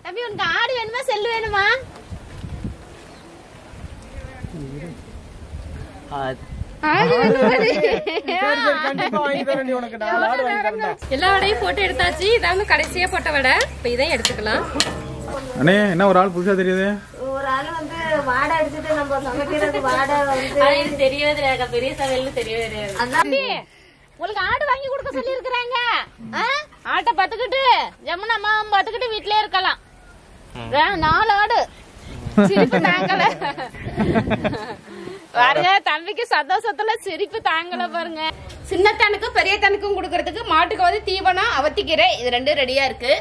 தம்பி உனக்கு ஆடு வேணுமா செல்லு வேணுமா ஆடு வேணுமா கண்டிப்பா வாங்கி தரேன் நீ உனக்கு நாலு ஆடு வாங்கி தரேன் எல்லா வடையும் போட்டு எடுத்தாச்சு இதான் வந்து கடைசியா போட்ட வடை இப்ப இதையும் எடுத்துக்கலாம் அண்ணே என்ன ஒரு ஆள் புதுசா தெரியுது ஒரு ஆள் வந்து வாடை அடிச்சுட்டு நம்ம சமைக்கிறது வாடை வந்து அது தெரியவே தெரியாது பெரிய சமையல்னு தெரியவே தெரியாது தம்பி உங்களுக்கு ஆடு வாங்கி கொடுக்க சொல்லி இருக்கிறாங்க ஆட்டை பாத்துக்கிட்டு ஜமுனா அம்மா பாத்துக்கிட்டு வீட்லயே இருக்கலாம் ஆ, நாலு ஆடு சிரிப்பு தாங்கல பாருங்க தம்பிக்கு சந்தோஷத்துல சிரிப்பு தாங்கல பாருங்க சின்ன தனுக்கும் பெரிய தனுக்கும் கொடுக்கறதுக்கு மாட்டுக்கு வந்து தீவனம் அவத்திக்கீரை இது ரெண்டும் ரெடியா இருக்கு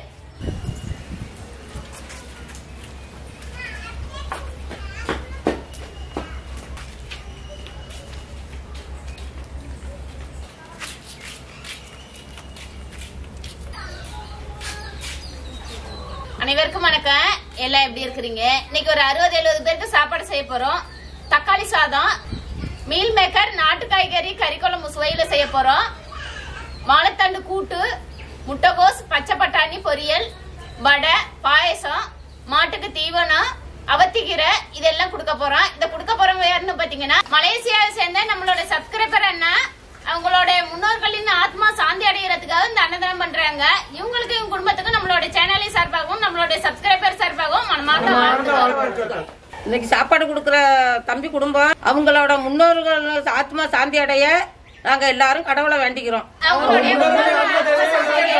அனைவருக்கும் வணக்கம் எல்லாம் எப்படி இருக்கிறீங்க இன்னைக்கு ஒரு அறுபது எழுபது பேருக்கு சாப்பாடு செய்ய போறோம் தக்காளி சாதம் மீல் மேக்கர் நாட்டு காய்கறி கறி குழம்பு சுவையில செய்ய போறோம் வாழைத்தண்டு கூட்டு முட்டைகோஸ் பச்சை பட்டாணி பொரியல் வடை பாயசம் மாட்டுக்கு தீவனம் அவத்திக்கீரை இதெல்லாம் கொடுக்க போறோம் இத கொடுக்க போறவங்க யாருன்னு பாத்தீங்கன்னா மலேசியாவை சேர்ந்த நம்மளோட சப்ஸ்கிரைபர் அண்ணா அவங்களோட முன்னோர்களின் ஆத்மா சாந்தி அடைகிறதுக்காக இந்த அன்னதானம் பண்றாங்க இவங்களுக்கு இவங்க குடும்பத்துக்கும் நம்மளோட சேனலின் சார்பாகவும் நம்மளோட சப்ஸ்கிரைபர் சார்பாகவும் மனமார்ந்த வாழ்த்துக்கள் இன்னைக்கு சாப்பாடு கொடுக்குற தம்பி குடும்பம் அவங்களோட முன்னோர்கள் ஆத்மா சாந்தி அடைய நாங்க எல்லாரும் கடவுளை வேண்டிக்கிறோம் அவங்களுடைய முன்னோர்கள்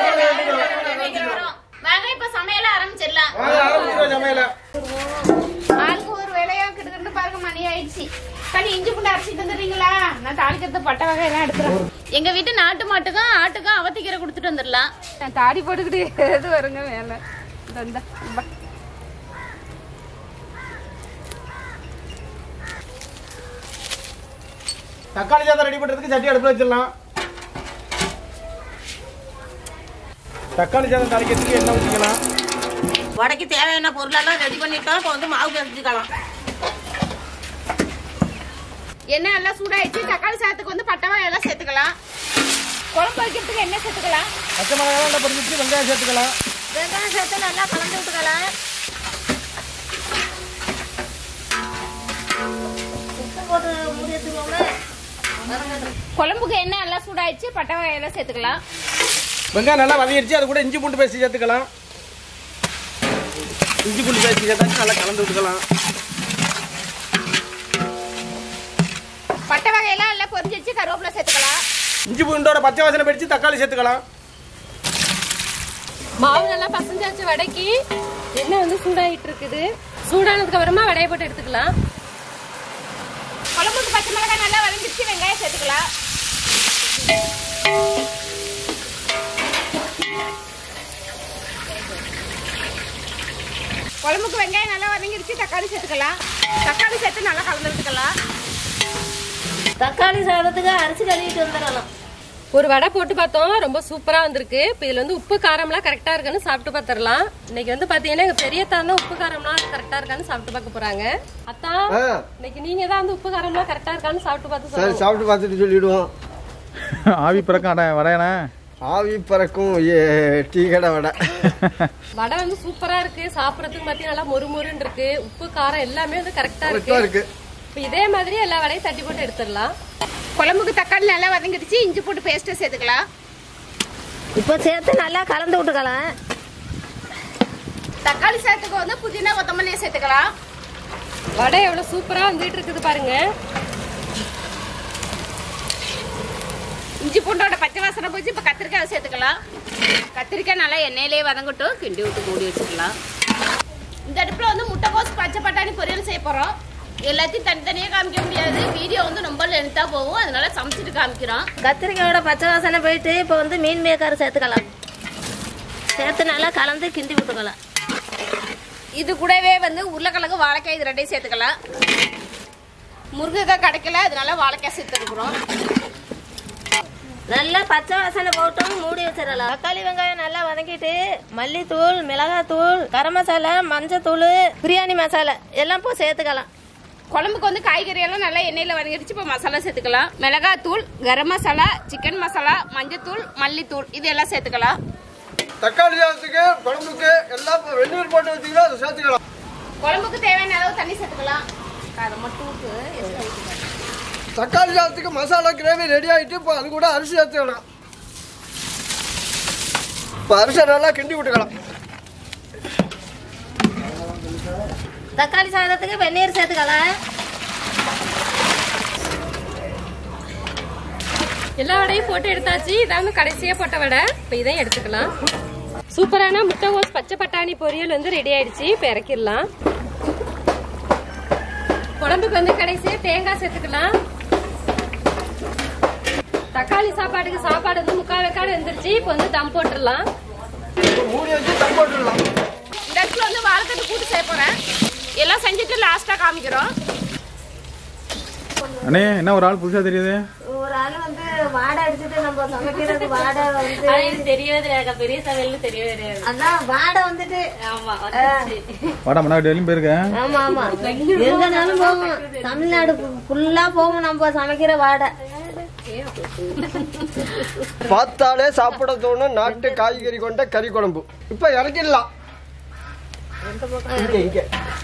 வாங்க இப்ப சமையல ஆரம்பிச்சிடலாம் ஆரம்பிச்சிருவோம் சமையல ஆளுக்கு ஒரு வேலையா கிட்டத்தட்ட பாருங்க மணி ஆயிடுச்சு கனி இஞ்சி பூண்டு அரைச்சிட்டு வந்துடுறீங்களா நான் தாளிக்கிறது பட்டை வகை எல்லாம் எடுத்துறேன் எங்க வீட்டு நாட்டு மாட்டுக்கும் ஆட்டுக்கும் அவத்திக்கீரை கொடுத்துட்டு வந்துடலாம் நான் தாடி போட்டுக்கிட்டு எது வருங்க மேல இந்த, இந்த, பா. தக்காளி சாதம் ரெடி பண்றதுக்கு சட்டி அடுப்புல வச்சிடலாம் தக்காளி சாதம் கரைக்கிறதுக்கு எண்ணெய் ஊற்றிக்கலாம் வடைக்கு தேவையான பொருளெல்லாம் ரெடி பண்ணிட்டோம் இப்போ வந்து மாவு கரைச்சிக்கலாம் எண்ணெய் நல்லா சூடாயிடுச்சு தக்காளி சாதத்துக்கு வந்து பட்டை வகை எல்லாம் சேர்த்துக்கலாம் குழம்பு வைக்கிறதுக்கு எண்ணெய் சேர்த்துக்கலாம் பச்சை மிளகாய் எல்லாம் பொரிச்சு வெங்காயம் சேர்த்துக்கலாம் வெங்காயம் சேர்த்து நல்லா கலந்து விட்டுக்கலாம் உப்பு போட்டு மூடி வச்சுக்கோங்க குழம்புக்கு எண்ணெய் நல்லா சூடாயிடுச்சு பட்டை வகை எல்லாம் சேர்த்துக்கலாம் வெங்காயம் நல்லா வதங்கிடுச்சு அது கூட இஞ்சி பூண்டு பேஸ்ட் சேர்த்துக்கலாம் இஞ்சி பூண்டு பேஸ்ட் சேர்த்தாச்சு நல்லா கலந்து விட்டுக்கலாம் பட்டை வகையெல்லாம் நல்லா பொரிஞ்சிச்சு கருவேப்பிலை சேர்த்துக்கலாம் இஞ்சி பூண்டோட பச்சை வாசனை பிடிச்சு தக்காளி சேர்த்துக்கலாம் மாவு நல்லா பசஞ்சாச்சு வடைக்கு எண்ணெய் வந்து சூடாயிட்டு இருக்குது சூடானதுக்கு அப்புறமா வடையை போட்டு எடுத்துக்கலாம் குழம்புக்கு பச்சை மிளகாய் நல்லா வதங்கிடுச்சு வெங்காயம் சேர்த்துக்கலாம் குழம்புக்கு வெங்காயம் நல்லா வதங்கிடுச்சு தக்காளி சேர்த்துக்கலாம் தக்காளி சேர்த்து நல்லா கலந்து விட்டுக்கலாம் தக்காளி சாதத்துக்கு அரிசி கழுவிட்டு வந்துடலாம் ஒரு வடை போட்டு பார்த்தோம் ரொம்ப சூப்பரா வந்திருக்கு இப்போ இதுல வந்து உப்பு காரம்லாம் கரெக்டா இருக்குன்னு சாப்பிட்டு பார்த்துடலாம் இன்னைக்கு வந்து பாத்தீங்கன்னா எங்க பெரிய தான் உப்பு காரம்லாம் கரெக்டா இருக்கான்னு சாப்பிட்டு பார்க்க போறாங்க அத்தா இன்னைக்கு நீங்க தான் வந்து உப்பு காரம்லாம் கரெக்டா இருக்கான்னு சாப்பிட்டு பார்த்து சரி சொல்லுங்க சாப்பிட்டு பார்த்துட்டு சொல்லிடுவோம் ஆவி பிறக்கம் அட வடையண்ணே ஆவி பறக்கும் ஏ, டீ கடை வடை வடை வந்து சூப்பரா இருக்கு சாப்பிடறதுக்கு பாத்தீங்கன்னா நல்லா மொறு மொறுன்னு இருக்கு உப்பு காரம் எல்லாமே வந்து கரெக்டா கரெக்டாக இருக்கு இருக்கு இப்போ இதே மாதிரி எல்லா வடையும் தட்டி போட்டு எடுத்துடலாம் குழம்புக்கு தக்காளி நல்லா வதங்கிடுச்சு இஞ்சி போட்டு பேஸ்ட்டை சேர்த்துக்கலாம் இப்போ சேர்த்து நல்லா கலந்து விட்டுக்கலாம் தக்காளி சாதத்துக்கு வந்து புதினா கொத்தமல்லியை சேர்த்துக்கலாம் வடை எவ்வளவு சூப்பரா வந்துட்டு இருக்குது பாருங்க இஞ்சி பூண்டோட பச்சை வாசனை போச்சு இப்போ கத்திரிக்காய் சேர்த்துக்கலாம் கத்திரிக்காய் நல்லா எண்ணெயிலே வதங்கட்டும் கிண்டி விட்டு மூடி வச்சுக்கலாம் இந்த அடுப்பில் வந்து முட்டைக்கோஸ் பச்சை பட்டாணி பொரியல் செய்ய போகிறோம் எல்லாத்தையும் தனித்தனியாக காமிக்க முடியாது வீடியோ வந்து ரொம்ப லென்த்தாக போகும் அதனால சமைச்சிட்டு காமிக்கிறோம் கத்திரிக்காயோட பச்சை வாசனை போயிட்டு இப்போ வந்து மீன் மேக்கர் சேர்த்துக்கலாம் சேர்த்து நல்லா கலந்து கிண்டி விட்டுக்கலாம் இது கூடவே வந்து உருளைக்கிழங்கு வாழைக்காய் இது ரெண்டையும் சேர்த்துக்கலாம் முருங்கைக்காய் கிடைக்கல அதனால வாழைக்காய் சேர்த்துருக்குறோம் நல்லா பச்சை வாசனை போட்டும் மூடி வச்சிடலாம் தக்காளி வெங்காயம் நல்லா வதக்கிட்டு மல்லித்தூள் மிளகாத்தூள் கரம் மசாலா மஞ்சத்தூள் பிரியாணி மசாலா எல்லாம் போ சேர்த்துக்கலாம் குழம்புக்கு வந்து காய்கறி எல்லாம் நல்லா எண்ணெயில் வதங்கிடுச்சு இப்போ மசாலா சேர்த்துக்கலாம் மிளகாத்தூள் கரம் மசாலா சிக்கன் மசாலா மஞ்சத்தூள் மல்லித்தூள் இது எல்லாம் சேர்த்துக்கலாம் தக்காளி சாதத்துக்கு குழம்புக்கு எல்லாம் இப்போ வெந்நீர் போட்டு வச்சீங்கன்னா அதை சேர்த்துக்கலாம் குழம்புக்கு தேவையான அளவு தண்ணி சேர்த்துக்கலாம் அதை மட்டும் விட்டு extra ஊத்திக்கலாம். தக்காளி சாதத்துக்கு மசாலா கிரேவி ரெடி ஆகிட்டு இப்போ அது கூட அரிசி சேர்த்துக்கலாம் இப்போ அரிசி நல்லா கிண்டி விட்டுக்கலாம் தக்காளி சாதத்துக்கு வெந்நீர் சேர்த்துக்கலாம் எல்லா வடையும் போட்டு எடுத்தாச்சு இதான் வந்து கடைசியா போட்ட வடை இப்போ இதையும் எடுத்துக்கலாம் சூப்பரான முட்டைகோஸ் பச்சை பட்டாணி பொரியல் வந்து ரெடி ஆயிடுச்சு இப்போ இறக்கிடலாம் குழம்புக்கு வந்து கடைசியா தேங்காய் சேர்த்துக்கலாம் தக்காளி சாப்பாட்டுக்கு சாப்பாடு வந்து முக்கால் வெக்காடு வந்துருச்சு இப்போ வந்து தம் போட்டுடலாம் இப்போ மூடி வச்சு தம் போட்டுடலாம் இந்த இடத்துல வந்து வாழைத்தண்டு கூட்டு செய்ய போறேன் எல்லாம் செஞ்சுட்டு லாஸ்டா காமிக்கிறோம் அண்ணே என்ன ஒரு ஆள் புதுசா தெரியுது ஒரு ஆள் வந்து வாடை அடிச்சுட்டு நம்ம சமைக்கிறது வாடை வந்து தெரியவே தெரியாது பெரிய சமையல்னு தெரியவே தெரியாது அதான் வாடை வந்துட்டு ஆமா வாடா மண்ணா வெளியும் போயிருக்கேன் ஆமா ஆமா எங்கனாலும் போவோம் தமிழ்நாடு ஃபுல்லா போவோம் நம்ம சமைக்கிற வாடை பார்த்தாலே சாப்பிட தோணும் நாட்டு காய்கறி கொண்ட கறி குழம்பு இப்போ இறக்கிடலாம் இங்க இங்க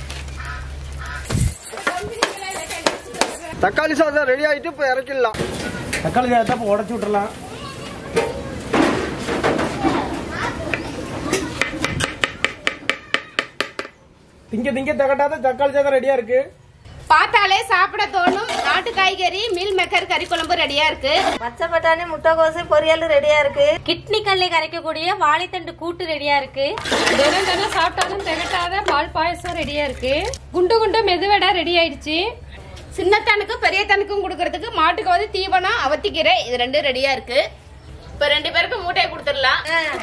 தக்காளி சாதம் ரெடி ஆயிட்டு இப்போ இறக்கிடலாம் தக்காளி சாதத்தை இப்போ உடச்சி விட்டுறலாம் திங்க திங்க தகட்டாத தக்காளி சாதம் ரெடியா இருக்கு பார்த்தாலே சாப்பிட தோணும் நாட்டு காய்கறி மீல் மேக்கர் கறி குழம்பு ரெடியா இருக்கு பச்சை பட்டாணி முட்டைக்கோசு பொரியல் ரெடியா இருக்கு கிட்னி கல்லை கரைக்கக்கூடிய வாழைத்தண்டு கூட்டு ரெடியா இருக்கு தினம் தினம் சாப்பிட்டாலும் திகட்டாத பால் பாயசம் ரெடியா இருக்கு குண்டு குண்டு மெதுவடை ரெடி ஆயிடுச்சு சின்னத்தானுக்கும் பெரியத்தானுக்கும் கொடுக்கறதுக்கு மாட்டுக்கு வந்து தீவனம் அவத்திக்கீரை இது ரெண்டும் ரெடியா இருக்கு இப்ப ரெண்டு பேருக்கும் மூட்டையை கொடுத்துடலாம்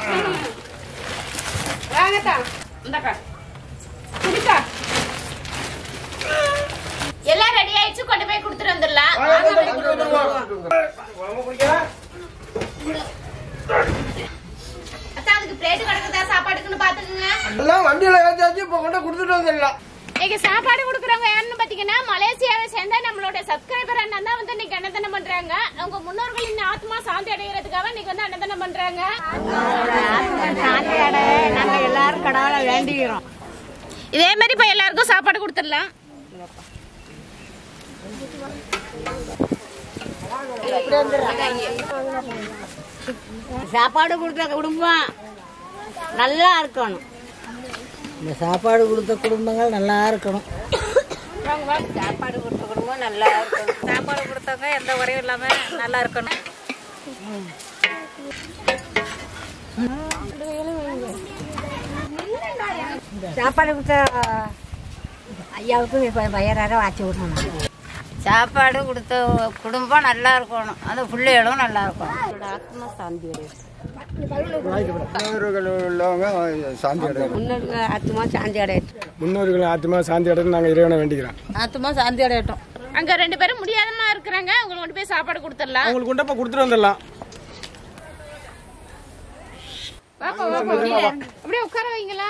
வாங்கத்தா இந்தக்கா குடிக்கா எல்லாம் ரெடி ஆயிடுச்சு கொண்டு போய் கொடுத்துட்டு வந்துடலாம் அத்தா அதுக்கு பிளேட் கிடக்குதா சாப்பாட்டுக்குன்னு பாத்துக்கோங்க எல்லாம் வண்டியில ஏத்தாச்சு இப்போ கொண்டு கொடுத்துட்டு வந்துடலாம் இன்னைக்கு சாப்பாடு கொடுக்குறவங்க யாருன்னு பாத்தீங்கன்னா மலேசியாவை சேர்ந்த நம்மளோட சப்ஸ்கிரைபர் அண்ணன் தான் வந்து இன்னைக்கு அன்னதானம் பண்றாங்க அவங்க முன்னோர்களின் ஆத்மா சாந்தி அடைகிறதுக்காக இன்னைக்கு வந்து அன்னதானம் பண்றாங்க நாங்க எல்லாரும் கடவுளை வேண்டிக்கிறோம் இதே மாதிரி இப்ப எல்லாருக்கும் சாப்பாடு கொடுத்துடலாம் சாப்பாடு கொடுத்த குடும்பம் நல்லா இருக்கணும் இந்த சாப்பாடு கொடுத்த குடும்பங்கள் நல்லா இருக்கணும் சாப்பாடு கொடுத்த குடும்பம் நல்லா இருக்கணும் சாப்பாடு கொடுத்தவங்க எந்த குறையும் இல்லாம நல்லா இருக்கணும் சாப்பாடு கொடுத்த ஐயாவுக்கும் இப்போ வயறார வாச்சி விடணும் சாப்பாடு கொடுத்த குடும்பம் நல்லா இருக்கணும் அந்த பிள்ளைகளும் நல்லா இருக்கணும் ஆத்மா சாந்தி முன்னோர்கள் உள்ளவங்க சாந்தி அடையணும் முன்னோர்கள் ஆத்மா சாந்தி அடையட்டும் முன்னோர்கள் ஆத்மா சாந்தி அடைந்து நாங்கள் இறைவனை வேண்டிக்கிறோம் ஆத்மா சாந்தி அடையட்டும் அங்க ரெண்டு பேரும் முடியாதமா இருக்கிறாங்க அவங்களுக்கு கொண்டு போய் சாப்பாடு கொடுத்துடலாம் அவங்களுக்கு கொண்டு இப்போ கொடுத்துட்டு வந்துடலாம் வாப்பா வாப்பா கீழே. அப்படியே உட்கார வைங்களா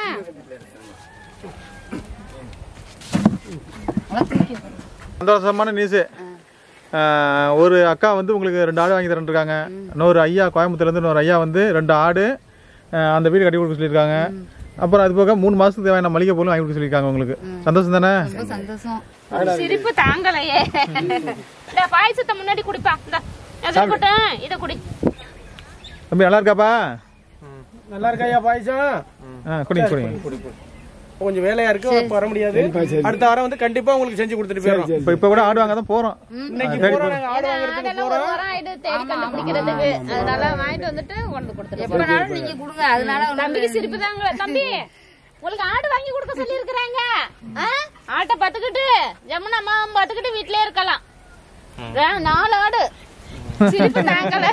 சந்தோஷமான நியூஸு ஒரு அக்கா வந்து உங்களுக்கு ரெண்டு ஆடு வாங்கி தரேன்ருக்காங்க இன்னொரு ஐயா கோயம்புத்தூர்லேருந்து இன்னொரு ஐயா வந்து ரெண்டு ஆடு அஹ், அந்த வீடு கட்டி கொடுக்க சொல்லியிருக்காங்க அப்புறம் அது போக மூணு மாதத்துக்கு தேவையான மளிகை பொருளும் வாங்கி கொடுக்க சொல்லியிருக்காங்க உங்களுக்கு சந்தோஷம் தானே சிரிப்பு தாங்கலையே இந்த பாயசத்தை முன்னாடி குடிப்பா இந்த அதை இருக்கட்டும், இதை குடி தம்பி நல்லா இருக்காப்பா நல்லா இருக்காயா பாயசம் ஆ குடிங்க குடிங்க கொஞ்சம் வேலையா இருக்கு இப்ப வர முடியாது அடுத்த வாரம் வந்து கண்டிப்பா உங்களுக்கு செஞ்சு கொடுத்துட்டு போயிடும் இப்போ இப்போ கூட ஆடு வாங்க தான் போகிறோம் இன்னைக்கு போறோம் நாங்க ஆடு வாங்குறதுக்கு அதெல்லாம் ஒரு வாரம் ஆயிடு தேடி கண்டுபிடிக்கிறதுக்கு அதனால வாங்கிட்டு வந்துட்டு கொண்டு கொடுத்துருவோம் எப்பனாலும் நீங்க கொடுங்க அதனால தம்பிக்கு சிரிப்பு தாங்க தம்பி உங்களுக்கு ஆடு வாங்கி கொடுக்க சொல்லி இருக்கிறாங்க ஆட்டை பாத்துக்கிட்டு ஜமுனா அம்மா பாத்துக்கிட்டு வீட்லயே இருக்கலாம் வே- நாலு ஆடு சிரிப்பு தாங்கல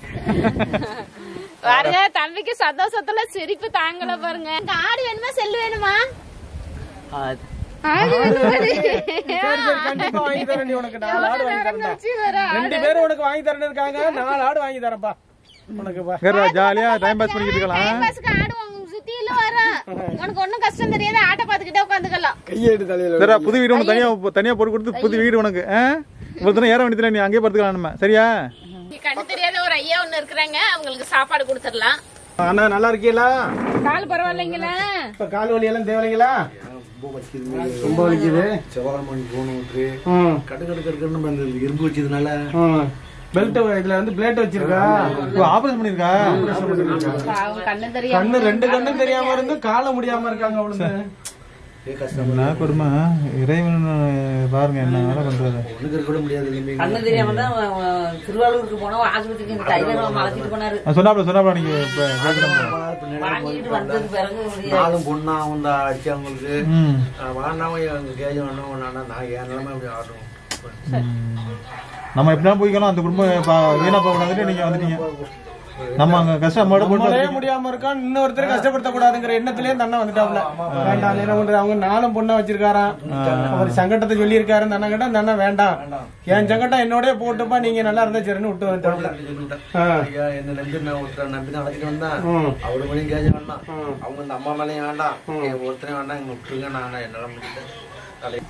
பாருங்க தம்பிக்கு சந்தோஷத்துல சிரிப்பு தாங்கல பாருங்க எனக்கு ஆடு வேணுமா செல்லு வேணுமா ஆடு வேணுமா கண்டிப்பா வாங்கி தரேன் நீ உனக்கு நாலு ஆடு வாங்கி தரேன் கழிச்சு வர ரெண்டு பேரும் உனக்கு வாங்கி தரேன்னு இருக்காங்க நாலு ஆடு வாங்கி தரேன்ப்பா உனக்கு பா ஜாலியாக டைம் பாஸ் பண்ணிக்கிட்டு இருக்கலாம் டைம் பாஸ்க்கு ஆடு உங்க சுத்தியில வரும் உனக்கு ஒண்ணும் கஷ்டம் தெரியாது ஆட்டை பாத்துக்கிட்டே உட்காந்துக்கலாம் கையெடு தலையில சரி புது வீடு உனக்கு தனியாக தனியாக போட்டு கொடுத்து புது வீடு உனக்கு ஆ இவ்வளோ தூரம் ஏற வேண்டியதில்லை நீ அங்கேயே படுத்துக்கலாம் நம்ம சரியா கண்ணு தெரியாத ஒரு ஐயா ஒண்ணு இருக்கிறாங்க அவங்களுக்கு சாப்பாடு கொடுத்துடலாம் அண்ணா நல்லா இருக்கீங்களா கால் பரவாயில்லைங்களா இப்ப கால் வலி எல்லாம் தேவைங்களா ரொம்ப வலிக்குது செவ்வாய் மணி போன் விட்டு ம் கட்டு கட்டு கட்டு நம்ம இந்த இரும்பு வச்சதுனால ம் பெல்ட் இதுல வந்து பிளேட் வச்சிருக்கா ஆபரேஷன் பண்ணிருக்கா அவங்க கண்ணு தெரியும் கண்ணு ரெண்டு கண்ணும் தெரியாம இருந்து கால முடியாம இருக்காங்க அவளுக்கு ஏ கஷ்டம் என்ன கொடுமை இறைவன் பாருங்க என்ன வேலை பண்றது ஒண்ணுக்கு இருக்க கூட முடியாது இல்லைங்க கண்ணு தெரியாம தான் திருவாரூருக்கு போனோம் ஆஸ்பத்திரிக்கு இந்த டைகர் அழைச்சிட்டு போனாரு நான் சொன்னாப்ல சொன்னாப்ல நீங்க இப்ப கேட்கலாம் வாங்கிட்டு வந்ததுக்கு பிறகு முடியாது. நாலும் பொண்ணா அவன் தான் அடிச்சு அவங்களுக்கு ம் வாண்டாம எங்க கேஜ் வேணும் வேணாம் நான் என் நிலைமை அப்படி ஆடும் நம்ம எப்படினா போய்க்கணும் அந்த குடும்பம் பா- வீணா போக கூடாதுன்னு நீங்க வந்துட்டீங்க நம்ம அங்க கஷ்டம் நம்மளோட போட்டு நம்மளே வந்துட்டீங்க. முடியாம இருக்கான் இன்னொருத்தர் கஷ்டப்படுத்த கூடாதுங்கிற எண்ணத்திலே அந்த அண்ணன் வந்துட்டாப்ல வேண்டாம் என்ன பண்றது அவங்க நானும் பொண்ணா வச்சிருக்காராம் அவர் சங்கடத்தை சொல்லி இருக்காரு அந்த அண்ணன் கிட்ட அந்த அண்ணன் வேண்டாம் என் சங்கடம் என்னோடய போட்டுப்பா நீங்க நல்லா இருந்தா சரின்னு விட்டு வந்துட்டாப்ல ஆ. ஐயா என்ன நம்பி நான் ஒருத்தர் நம்பி தான் அழைச்சிட்டு வந்தேன் ம். அவரு மேலேயும் கேஜ் வேண்டாம் அவங்க இந்த அம்மா மேலேயும் வேண்டாம் என் ஒருத்தரையும் வேண்டாம் இங்க விட்டுருங்க நான் என்னால முடியல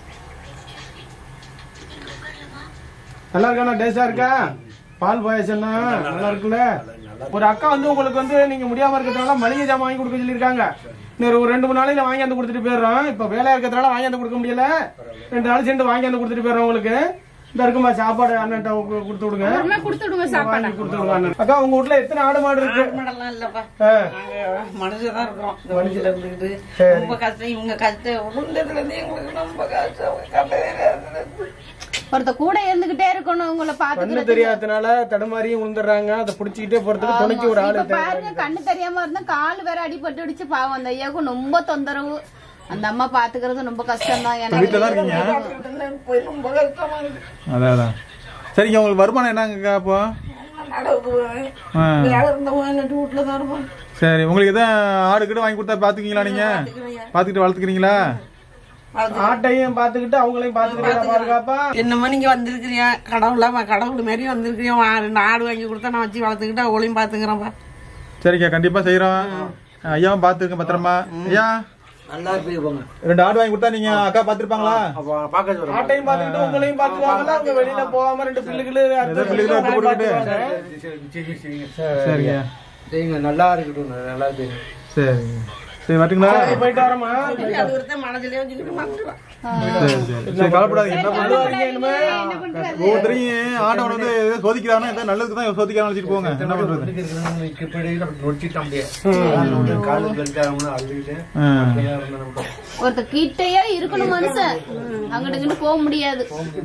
நல்லா இருக்காண்ணா டேஸ்டா இருக்கா பால் பாயசம்னா நல்லா இருக்குல்ல ஒரு அக்கா வந்து உங்களுக்கு வந்து நீங்க முடியாம இருக்கிறதுனால மளிகை ஜாமான் வாங்கி கொடுக்க சொல்லியிருக்காங்க இன்னொரு ஒரு ரெண்டு மூணு நாளையில வாங்கி வந்து கொடுத்துட்டு போயிடுறோம் இப்ப வேலையா இருக்கிறதுனால வாங்கி வந்து கொடுக்க முடியல ரெண்டு நாள் சேர்ந்து வாங்கி வந்து கொடுத்துட்டு போயிடுறோம் உங்களுக்கு இந்த இருக்குமா சாப்பாடு அண்ணன்ட்ட கு- கொடுத்து விடுங்க கொடுத்து விடுங்க வாங்கி கொடுத்து விடுங்க அண்ணன். அக்கா உங்க வீட்ல எத்தனை ஆடு மாடு இருக்கு மாடெல்லாம் இல்லப்பா ஆ. நாங்க மனுஷதான் இருக்கிறோம் இந்த வண்டியில இருந்துக்கிட்டு ரொம்ப கஷ்டம் இவங்க கஷ்டம் உளுந்ததுல இருந்து எங்களுக்கு ரொம்ப கஷ்டம் கஷ்டம் ஒருத்த கூட இருந்துகிட்டே இருக்கணும் உங்களை கண்ணு பாத்துக்கிறது தெரியாதனால தடுமாறியும் விழுந்துடுறாங்க அதை புடிச்சுக்கிட்டே போறதுக்கு துணைக்கு ஒரு ஆளு இப்ப பாருங்க கண்ணு தெரியாம இருந்தா கால் வேற அடிபட்டு அடிச்சு பாவம் அந்த ஐயாவுக்கு ரொம்ப தொந்தரவு அந்த அம்மா பாத்துக்கிறது ரொம்ப கஷ்டம் தான் வீட்டுல தான் இருக்கீங்க போய் ரொம்ப கஷ்டமா இருக்கு அதான் அதான் சரிங்க உங்களுக்கு வருமானம் என்னங்க அப்போ நடவுக்கு போவேன் ஆ. வேலை இருந்தவங்க எங்க வீட்டுல தான் இருப்போம் சரி உங்களுக்கு எதாவது ஆடு கிட்ட வாங்கி கொடுத்தா பாத்துக்கீங்களா நீங்க பாத்துக்கிட்டு வளர்த்துக்கிறீங்களா ஆட்டையும் பாத்துக்கிட்டு அவங்களையும் பாத்துக்கிட்டு பாதுகாப்பா என்னமோ நீங்க வந்திருக்கிறீங்க கடவுள கடவுள் மாரி வந்திருக்கிறீங்க ரெண்டு ஆடு வாங்கி கொடுத்தா நான் வச்சு வளர்த்துக்கிட்டு அவளையும் பாத்துக்கிறேன்ப்பா சரிங்க கண்டிப்பா செய்யறோம் ஐயாவும் பாத்துருங்க பத்திரமா ஐயா நல்லா போங்க ரெண்டு ஆடு வாங்கி கொடுத்தா நீங்க அக்கா பாத்துருப்பாங்களா அப்போ பார்க்க சொல்றேன் ஆட்டையும் பாத்துக்கிட்டு உங்களையும் பாத்துக்குவாங்கல்ல அவங்க வெளியில போகாம ரெண்டு பிள்ளைகளு ஏதோ பிள்ளைகளை எடுத்து கொடுத்துட்டு. சரிங்க சரிங்க நல்லா இருக்கட்டும் நல்லா இருக்கு சரிங்க சரி வரட்டுங்களா போயிட்டு வரோமா அது ஒருத்தன் மனசுலயே வச்சுக்கிட்டு மாட்டுறான் சரி சரி சரி கவலைப்படாதீங்க என்ன பண்றது ஒவ்வொருத்தரையும் ஆண்டவன் வந்து எதோ சோதிக்கிறானா ஏதோ நல்லதுக்கு தான் சோதிக்கிறான்னு வச்சுட்டு போங்க என்ன பண்றது இப்படி நொடிச்சிட்டான் அப்படியே காலு பெல்ட் ஆகணும் அழுதுகிட்டு ஆ. அப்படியே இருந்தேன் நம்ம. ஒருத்த கிட்டயே இருக்கணும் மனுஷன் அங்கிட்டு இங்கிட்டு போக முடியாது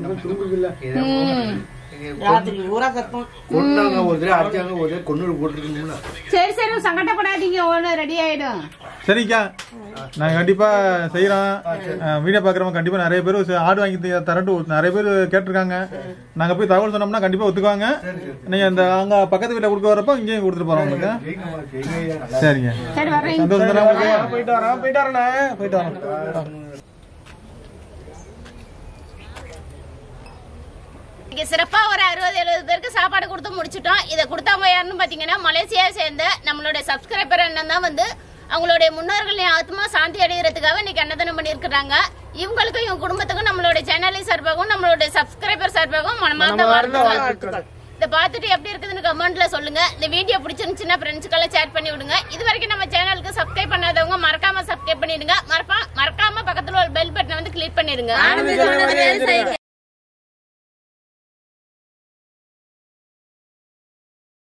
ம். ராத்திரி ஊரா கத்தும் கொண்டாங்க ஒரு தடவை அடிச்சாங்க ஒரு தடவை கொண்டு போட்டுருக்கணும்ல சரி சரி சங்கடப்படாதீங்க ஒண்ணு ரெடி ஆயிடும் சரிக்கா நாங்க கண்டிப்பா செய்யறோம் வீடியோ பாக்குறவங்க கண்டிப்பா நிறைய பேர் ஆடு வாங்கி த- தரட்டு நிறைய பேர் கேட்டிருக்காங்க நாங்க போய் தகவல் சொன்னோம்னா கண்டிப்பா ஒத்துக்குவாங்க நீங்க இந்த அங்க பக்கத்து வீட்டுல கொடுக்க வரப்போ இங்கேயும் கொடுத்துட்டு போறோம் உங்களுக்கு சரிங்க சரி வரேன் சந்தோஷம் தானே உங்களுக்கு போயிட்டு வரோம் போயிட்டு வரேண்ணே போயிட்டு வரோம் இங்க சிறப்பா ஒரு அறுபது எழுபது பேருக்கு சாப்பாடு கொடுத்து முடிச்சிட்டோம் இதை கொடுத்தவங்க யாருன்னு பாத்தீங்கன்னா மலேசியா சேர்ந்த நம்மளுடைய சப்ஸ்கிரைபர் அண்ணன் தான் வந்து அவங்களுடைய முன்னோர்களின் ஆத்மா சாந்தி அடைகிறதுக்காக இன்னைக்கு அன்னதானம் பண்ணியிருக்கிறாங்க இவங்களுக்கும் இவங்க குடும்பத்துக்கும் நம்மளுடைய சேனலின் சார்பாகவும் நம்மளுடைய சப்ஸ்கிரைபர் சார்பாகவும் மனமார்ந்த வாழ்த்துக்கள் இதை பார்த்துட்டு எப்படி இருக்குதுன்னு கமெண்ட்ல சொல்லுங்க இந்த வீடியோ பிடிச்சிருந்துச்சுன்னா ஃப்ரெண்ட்ஸ்க்கெல்லாம் ஷேர் பண்ணி விடுங்க இது வரைக்கும் நம்ம சேனலுக்கு சப்ஸ்கிரைப் பண்ணாதவங்க மறக்காம சப்ஸ்கிரைப் பண்ணிடுங்க மறப்பா மறக்காம பக்கத்துல ஒரு பெல் பட்டனை வந்து கிளிக் பண்ணிடுங்க